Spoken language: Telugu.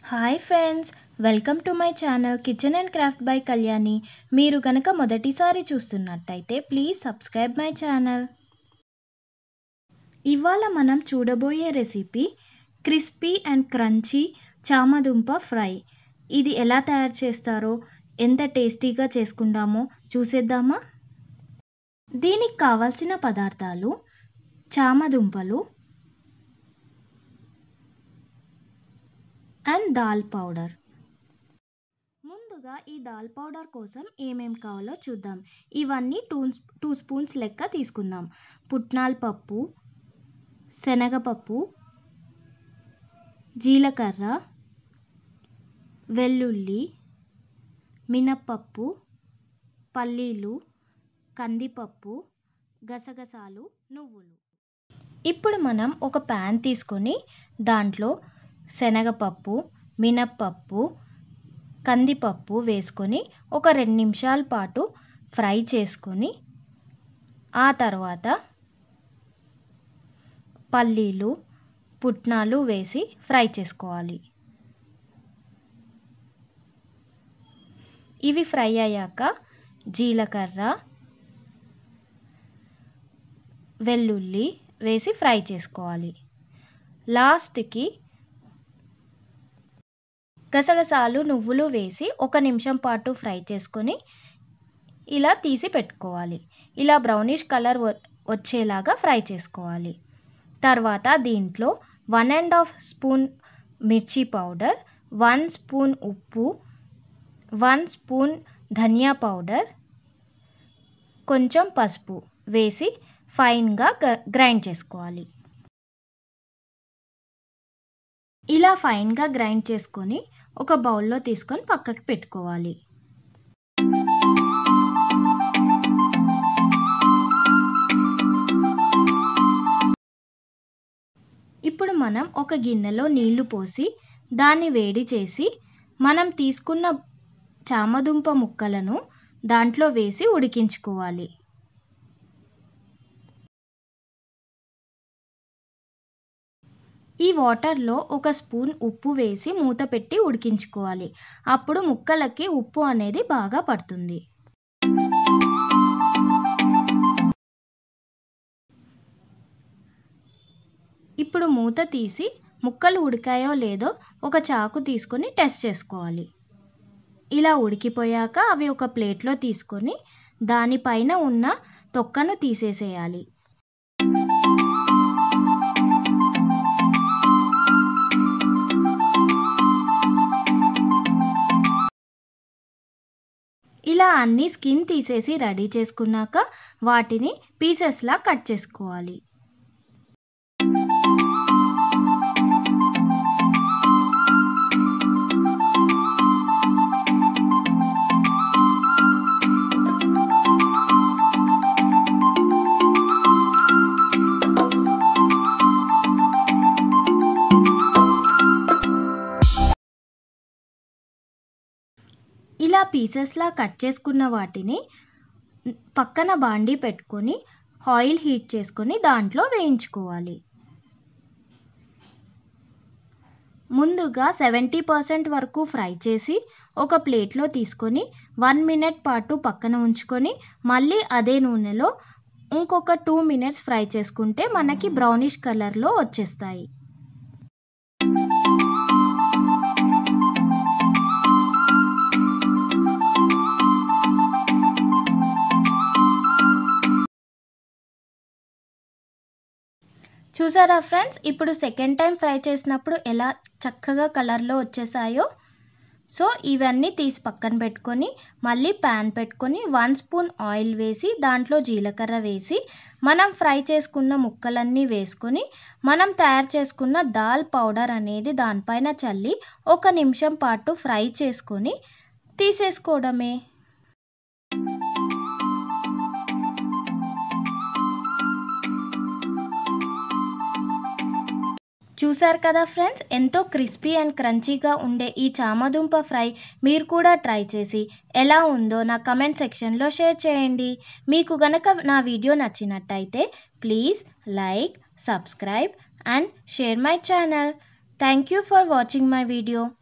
hi friends welcome to my channel kitchen and craft by Kalyani మీరు గనక మొదటిసారి చూస్తున్నట్టయితే ప్లీజ్ సబ్స్క్రైబ్ మై ఛానల్ ఇవాళ మనం చూడబోయే రెసిపీ క్రిస్పీ అండ్ క్రంచీ చామదుంప ఫ్రై ఇది ఎలా తయారు చేస్తారో ఎంత టేస్టీగా చేసుకుందామో చూసేద్దామా దీనికి కావాల్సిన పదార్థాలు చామదుంపలు అండ్ దాల్ పౌడర్ ముందుగా ఈ దాల్ పౌడర్ కోసం ఏమేం కావాలో చూద్దాం ఇవన్నీ టూ టూ స్పూన్స్ లెక్క తీసుకుందాం పుట్నాల పప్పు శనగపప్పు జీలకర్ర వెల్లుల్లి మినప్పప్పు పల్లీలు కందిపప్పు గసగసాలు నువ్వులు ఇప్పుడు మనం ఒక ప్యాన్ తీసుకొని దాంట్లో శనగపప్పు మినప్పప్పు కందిపప్పు వేసుకొని ఒక రెండు నిమిషాల పాటు ఫ్రై చేసుకొని ఆ తర్వాత పల్లీలు పుట్నాలు వేసి ఫ్రై చేసుకోవాలి ఇవి ఫ్రై అయ్యాక జీలకర్ర వెల్లుల్లి వేసి ఫ్రై చేసుకోవాలి లాస్ట్కి గసగసాలు నువ్వులు వేసి ఒక నిమిషం పాటు ఫ్రై చేసుకొని ఇలా తీసి పెట్టుకోవాలి ఇలా బ్రౌనిష్ కలర్ వచ్చేలాగా ఫ్రై చేసుకోవాలి తర్వాత దీంట్లో వన్ అండ్ హాఫ్ స్పూన్ మిర్చి పౌడర్ వన్ స్పూన్ ఉప్పు వన్ స్పూన్ ధనియా పౌడర్ కొంచెం పసుపు వేసి ఫైన్గా గ్రైండ్ చేసుకోవాలి ఇలా ఫైన్గా గ్రైండ్ చేసుకొని ఒక బౌల్లో తీసుకొని పక్కకి పెట్టుకోవాలి ఇప్పుడు మనం ఒక గిన్నెలో నీళ్లు పోసి దాన్ని వేడి చేసి మనం తీసుకున్న చామదుంప ముక్కలను దాంట్లో వేసి ఉడికించుకోవాలి ఈ వాటర్లో ఒక స్పూన్ ఉప్పు వేసి మూత పెట్టి ఉడికించుకోవాలి అప్పుడు ముక్కలకి ఉప్పు అనేది బాగా పడుతుంది ఇప్పుడు మూత తీసి ముక్కలు ఉడికాయో లేదో ఒక చాకు తీసుకొని టెస్ట్ చేసుకోవాలి ఇలా ఉడికిపోయాక అవి ఒక ప్లేట్లో తీసుకొని దానిపైన ఉన్న తొక్కను తీసేసేయాలి ఇలా అన్ని స్కిన్ తీసేసి రెడీ చేసుకున్నాక వాటిని పీసెస్లా కట్ చేసుకోవాలి ఇలా పీసెస్లా కట్ చేసుకున్న వాటిని పక్కన బాండీ పెట్టుకొని ఆయిల్ హీట్ చేసుకొని దాంట్లో వేయించుకోవాలి ముందుగా సెవెంటీ పర్సెంట్ వరకు ఫ్రై చేసి ఒక ప్లేట్లో తీసుకొని వన్ మినిట్ పాటు పక్కన ఉంచుకొని మళ్ళీ అదే నూనెలో ఇంకొక టూ మినిట్స్ ఫ్రై చేసుకుంటే మనకి బ్రౌనిష్ కలర్లో వచ్చేస్తాయి చూసారా ఫ్రెండ్స్ ఇప్పుడు సెకండ్ టైం ఫ్రై చేసినప్పుడు ఎలా చక్కగా కలర్లో వచ్చేసాయో సో ఇవన్నీ తీసి పక్కన పెట్టుకొని మళ్ళీ ప్యాన్ పెట్టుకొని వన్ స్పూన్ ఆయిల్ వేసి దాంట్లో జీలకర్ర వేసి మనం ఫ్రై చేసుకున్న ముక్కలన్నీ వేసుకొని మనం తయారు చేసుకున్న దాల్ పౌడర్ అనేది దానిపైన చల్లి ఒక నిమిషం పాటు ఫ్రై చేసుకొని తీసేసుకోవడమే చూసారు కదా ఫ్రెండ్స్ ఎంతో క్రిస్పీ అండ్ క్రంచీగా ఉండే ఈ చామదుంప ఫ్రై మీరు కూడా ట్రై చేసి ఎలా ఉందో నా కమెంట్ సెక్షన్లో షేర్ చేయండి మీకు గనక నా వీడియో నచ్చినట్టయితే please like subscribe and share my channel thank you for watching my video